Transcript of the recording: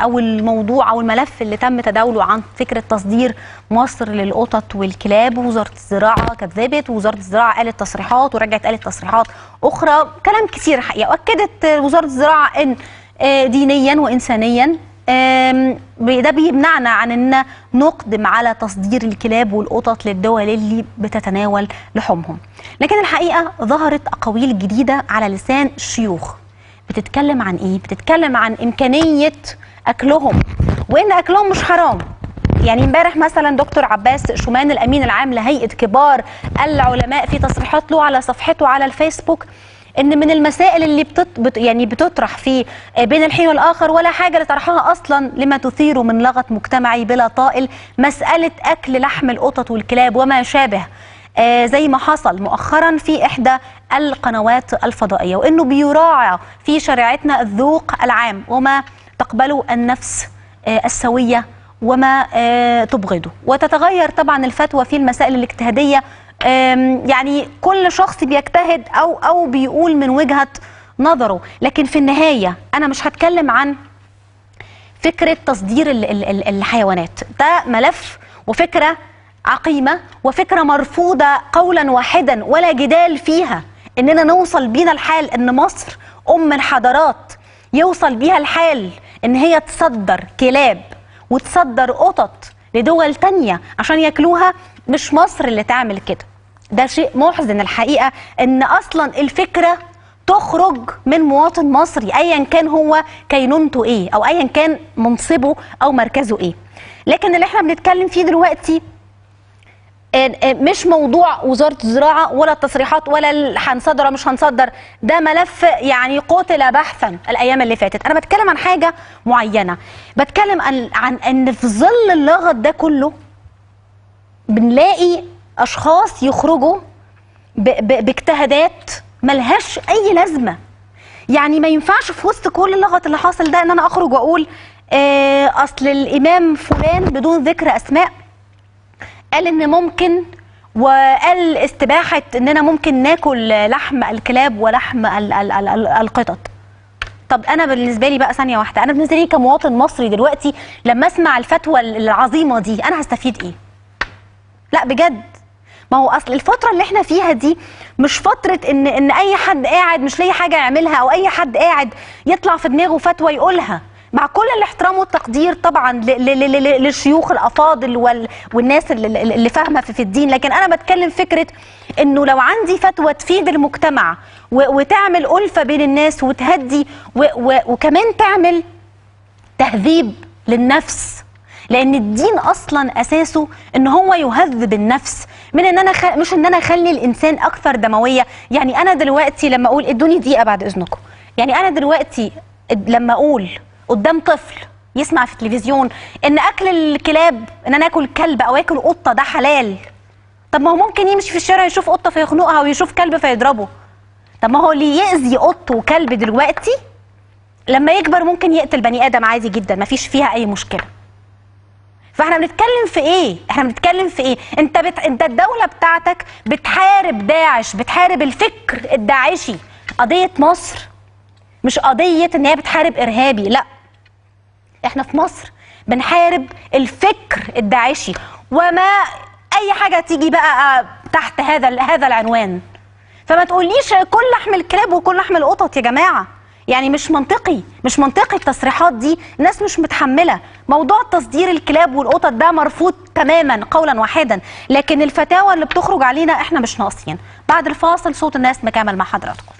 او الموضوع او الملف اللي تم تداوله عن فكره تصدير مصر للقطط والكلاب ووزاره الزراعه كذبت ووزاره الزراعه قالت تصريحات ورجعت قالت تصريحات اخرى كلام كتير حقيقه واكدت وزاره الزراعه ان آه، دينيا وانسانيا آم، ده بيمنعنا عن ان نقدم على تصدير الكلاب والقطط للدول اللي بتتناول لحومهم لكن الحقيقه ظهرت اقاويل جديده على لسان الشيوخ بتتكلم عن ايه بتتكلم عن امكانيه اكلهم وان اكلهم مش حرام يعني امبارح مثلا دكتور عباس شومان الامين العام لهيئه كبار العلماء في تصريحات له على صفحته على الفيسبوك ان من المسائل اللي بتط... بت... يعني بتطرح في بين الحين والاخر ولا حاجه لطرحها اصلا لما تثير من لغط مجتمعي بلا طائل مساله اكل لحم القطط والكلاب وما شابه آه زي ما حصل مؤخرا في احدى القنوات الفضائيه وانه بيراعى في شريعتنا الذوق العام وما تقبله النفس آه السويه وما آه تبغضه وتتغير طبعا الفتوى في المسائل الاجتهاديه آم، يعني كل شخص بيجتهد او او بيقول من وجهه نظره لكن في النهايه انا مش هتكلم عن فكره تصدير ال- ال- ال- الحيوانات ده ملف وفكره عقيمه وفكره مرفوضه قولا واحدا ولا جدال فيها اننا نوصل بينا الحال ان مصر ام الحضارات يوصل بيها الحال ان هي تصدر كلاب وتصدر قطط لدول تانية عشان ياكلوها مش مصر اللي تعمل كده ده شيء محزن الحقيقة ان اصلا الفكرة تخرج من مواطن مصري ايا كان هو كينونته ايه او ايا كان منصبه او مركزه ايه لكن اللي احنا بنتكلم فيه دلوقتي آه، آه، مش موضوع وزاره الزراعه ولا التصريحات ولا ال- هنصدر ولا مش هنصدر ده ملف يعني قتل بحثا الايام اللي فاتت انا بتكلم عن حاجه معينه بتكلم عن عن ان في ظل اللغط ده كله بنلاقي اشخاص يخرجوا ب- ب- باجتهادات ملهاش اي لازمه يعني ما ينفعش في وسط كل اللغط اللي حاصل ده ان انا اخرج واقول آه، اصل الامام فلان بدون ذكر اسماء قال ان ممكن وقال استباحه اننا ممكن ناكل لحم الكلاب ولحم ال- ال- ال- ال- القطط طب انا بالنسبه لي بقى ثانيه واحده انا بالنسبه لي كمواطن مصري دلوقتي لما اسمع الفتوى العظيمه دي انا هستفيد ايه لا بجد ما هو اصل الفتره اللي احنا فيها دي مش فتره ان ان اي حد قاعد مش لاقي حاجه يعملها او اي حد قاعد يطلع في دماغه فتوى يقولها مع كل الاحترام والتقدير طبعا ل- ل- ل- ل- للشيوخ الافاضل وال- والناس اللي, اللي فاهمه في, في الدين لكن انا بتكلم فكره انه لو عندي فتوى تفيد المجتمع و- وتعمل الفه بين الناس وتهدي و- و- وكمان تعمل تهذيب للنفس لان الدين اصلا اساسه ان هو يهذب النفس من ان انا خ... مش ان انا اخلي الانسان اكثر دمويه يعني انا دلوقتي لما اقول ادوني دقيقه بعد اذنكم يعني انا دلوقتي اد- لما اقول قدام طفل يسمع في التلفزيون ان اكل الكلاب ان انا اكل كلب او اكل قطه ده حلال طب ما هو ممكن يمشي في الشارع يشوف قطه فيخنقها ويشوف كلب فيضربه طب ما هو اللي يأذي قط وكلب دلوقتي لما يكبر ممكن يقتل بني ادم عادي جدا مفيش فيها اي مشكله فاحنا بنتكلم في ايه احنا بنتكلم في ايه انت بت... انت الدوله بتاعتك بتحارب داعش بتحارب الفكر الداعشي قضيه مصر مش قضيه ان هي بتحارب ارهابي لا احنا في مصر بنحارب الفكر الداعشي وما اي حاجه تيجي بقى تحت هذا هذا العنوان فما تقوليش كل لحم الكلاب وكل لحم القطط يا جماعه يعني مش منطقي مش منطقي التصريحات دي الناس مش متحمله موضوع تصدير الكلاب والقطط ده مرفوض تماما قولا واحدا لكن الفتاوى اللي بتخرج علينا احنا مش ناقصين بعد الفاصل صوت الناس مكمل مع حضراتكم